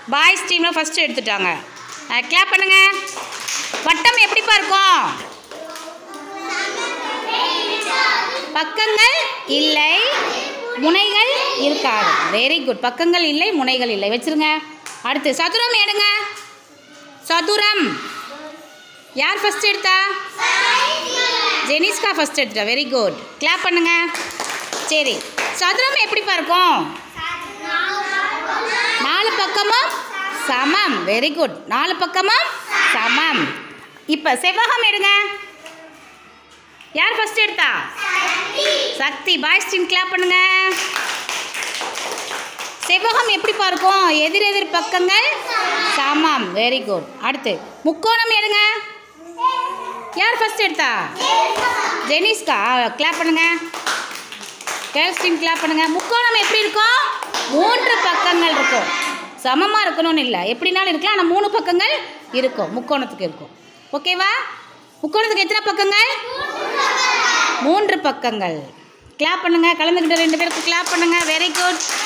boys டீமில் first எடுத்துட்டாங்க clap பண்ணுங்க வட்டம் எப்படிப்பா இருக்கும் பக்கங்கள் இல்லை முனைகள் இருக்காது வெரி குட் பக்கங்கள் இல்லை முனைகள் இல்லை வச்சிருங்க அடுத்து சதுரம் எடுங்க சதுரம் யார் ஃபர்ஸ்ட் எடுத்தா ஜெனிஸ்கா ஃபர்ஸ்ட் எடுத்துட்டா வெரி குட் கிளாப் பண்ணுங்க சரி சதுரம் எப்படிப்பா இருக்கும் நாலு பக்கமும் சமம் வெரி குட் நாலு பக்கமும் சமம் இப்போ செவ்வகம் எடுங்க யார் ஃபர்ஸ்ட் எடுத்தா சக்தி பாய்ஸ் டீம் கிளாப் பண்ணுங்க செவ்வகம் எப்படிப்பா இருக்கும் எதிர் எதிர் பக்கங்கள் சமம் வெரி குட் அடுத்து முக்கோணம் எடுங்க யார் ஃபர்ஸ்ட் எடுத்தா ஜெனிஸ்கா கிளாப் பண்ணுங்க கேர்ள்ஸ் டீம் கிளாப் பண்ணுங்க முக்கோணம் எப்படி இருக்கும் மூன்று பக்கங்கள் இருக்கும் சமமாக இருக்கணும்னு இல்லை எப்படினாலும் இருக்கலாம் ஆனால் மூணு பக்கங்கள் இருக்கும் முக்கோணத்துக்கு இருக்கும் ஓகேவா முக்கோணத்துக்கு எத்தனை பக்கங்கள் மூன்று பக்கங்கள் கிளாப் பண்ணுங்க கலந்துக்கிட்ட ரெண்டு பேருக்கு கிளாப் பண்ணுங்க வெரி குட்